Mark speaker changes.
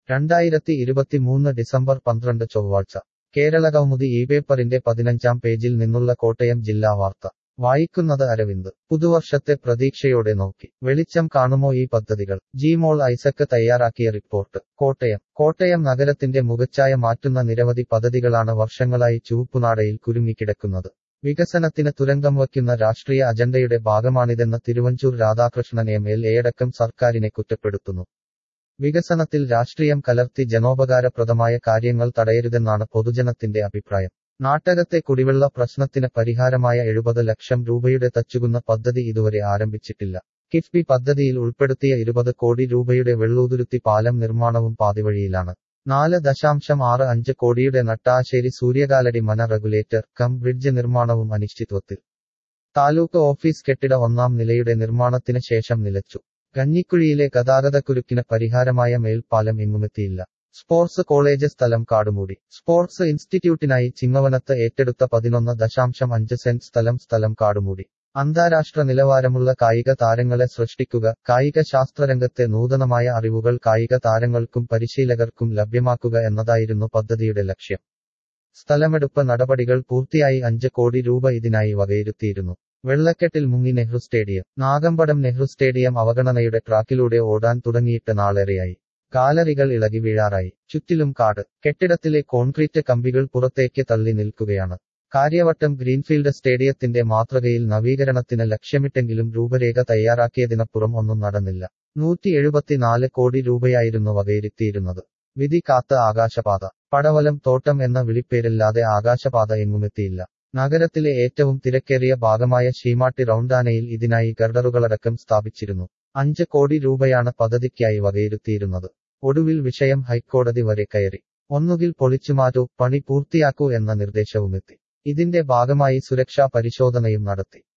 Speaker 1: രണ്ടായിരത്തി ഇരുപത്തിമൂന്ന് ഡിസംബർ പന്ത്രണ്ട് ചൊവ്വാഴ്ച കേരളകൗമുദി ഈ പേപ്പറിന്റെ പതിനഞ്ചാം പേജിൽ നിന്നുള്ള കോട്ടയം ജില്ലാ വാർത്ത വായിക്കുന്നത് അരവിന്ദ് പുതുവർഷത്തെ പ്രതീക്ഷയോടെ നോക്കി വെളിച്ചം കാണുമോ ഈ പദ്ധതികൾ ജിമോൾ ഐസക്ക് തയ്യാറാക്കിയ റിപ്പോർട്ട് കോട്ടയം കോട്ടയം നഗരത്തിന്റെ മുഖച്ഛായ മാറ്റുന്ന നിരവധി പദ്ധതികളാണ് വർഷങ്ങളായി ചുവപ്പുനാടയിൽ കുരുങ്ങിക്കിടക്കുന്നത് വികസനത്തിന് തുരങ്കം വയ്ക്കുന്ന രാഷ്ട്രീയ അജണ്ടയുടെ ഭാഗമാണിതെന്ന് തിരുവഞ്ചൂർ രാധാകൃഷ്ണൻ എം എൽ എയടക്കം സർക്കാരിനെ കുറ്റപ്പെടുത്തുന്നു വികസനത്തിൽ രാഷ്ട്രീയം കലർത്തി ജനോപകാരപ്രദമായ കാര്യങ്ങൾ തടയരുതെന്നാണ് പൊതുജനത്തിന്റെ അഭിപ്രായം നാട്ടകത്തെ കുടിവെള്ള പ്രശ്നത്തിന് പരിഹാരമായ എഴുപത് ലക്ഷം രൂപയുടെ തച്ചുകുന്ന പദ്ധതി ഇതുവരെ ആരംഭിച്ചിട്ടില്ല കിഫ്ബി പദ്ധതിയിൽ ഉൾപ്പെടുത്തിയ ഇരുപത് കോടി രൂപയുടെ വെള്ളൂതുരുത്തി പാലം നിർമ്മാണവും പാതിവഴിയിലാണ് നാല് ദശാംശം ആറ് അഞ്ച് കോടിയുടെ Nattassery Suryakaladi Mana regulator cum bridge നിർമ്മാണവും അനിശ്ചിത്വത്തിൽ താലൂക്ക് ഓഫീസ് കെട്ടിട ഒന്നാം നിലയുടെ നിർമ്മാണത്തിന് ശേഷം നിലച്ചു കഞ്ഞിക്കുഴിയിലെ ഗതാഗതക്കുരുക്കിന് പരിഹാരമായ മേൽപ്പാലം എങ്ങുമെത്തിയില്ല സ്പോർട്സ് കോളേജ് സ്ഥലം കാടുമൂടി സ്പോർട്സ് ഇൻസ്റ്റിറ്റ്യൂട്ടിനായി ചിങ്ങവനത്ത് ഏറ്റെടുത്ത പതിനൊന്ന് ദശാംശം അഞ്ച് സെന്റ് സ്ഥലം സ്ഥലം കാടുമൂടി അന്താരാഷ്ട്ര നിലവാരമുള്ള കായിക താരങ്ങളെ സൃഷ്ടിക്കുക കായിക ശാസ്ത്രരംഗത്തെ നൂതനമായ അറിവുകൾ കായിക താരങ്ങൾക്കും പരിശീലകർക്കും ലഭ്യമാക്കുക എന്നതായിരുന്നു പദ്ധതിയുടെ ലക്ഷ്യം സ്ഥലമെടുപ്പ് നടപടികൾ പൂർത്തിയായി അഞ്ച് കോടി രൂപ ഇതിനായി വകയിരുത്തിയിരുന്നു വെള്ളക്കെട്ടിൽ മുങ്ങി നെഹ്റു സ്റ്റേഡിയം നാഗമ്പടം നെഹ്റു സ്റ്റേഡിയം അവഗണനയുടെ ട്രാക്കിലൂടെ ഓടാൻ തുടങ്ങിയിട്ട് നാളേറെയായി കാലറികൾ ഇളകി വീഴാറായി ചുറ്റിലും കാട് കെട്ടിടത്തിലെ കോൺക്രീറ്റ് കമ്പികൾ പുറത്തേക്ക് തള്ളി നിൽക്കുകയാണ് കാര്യവട്ടം ഗ്രീൻഫീൽഡ് സ്റ്റേഡിയത്തിന്റെ മാതൃകയിൽ നവീകരണത്തിന് ലക്ഷ്യമിട്ടെങ്കിലും രൂപരേഖ തയ്യാറാക്കിയതിനപ്പുറം ഒന്നും നടന്നില്ല നൂറ്റി എഴുപത്തിനാല് കോടി രൂപയായിരുന്നു വകയിരുത്തിയിരുന്നത് വിധി കാത്ത ആകാശപാത പടവലം തോട്ടം എന്ന വിളിപ്പേരില്ലാതെ ആകാശപാത എങ്ങുമെത്തിയില്ല നഗരത്തിലെ ഏറ്റവും തിരക്കേറിയ ഭാഗമായ ശീമാട്ടി റൗണ്ടാനയിൽ ഇതിനായി ഗർഡറുകളടക്കം സ്ഥാപിച്ചിരുന്നു അഞ്ച് കോടി രൂപയാണ് പദ്ധതിക്കായി വകയിരുത്തിയിരുന്നത് ഒടുവിൽ വിഷയം ഹൈക്കോടതി വരെ കയറി ഒന്നുകിൽ പൊളിച്ചുമാറ്റൂ പണി പൂർത്തിയാക്കൂ എന്ന നിർദ്ദേശവുമെത്തി ഇതിന്റെ ഭാഗമായി സുരക്ഷാ പരിശോധനയും നടത്തി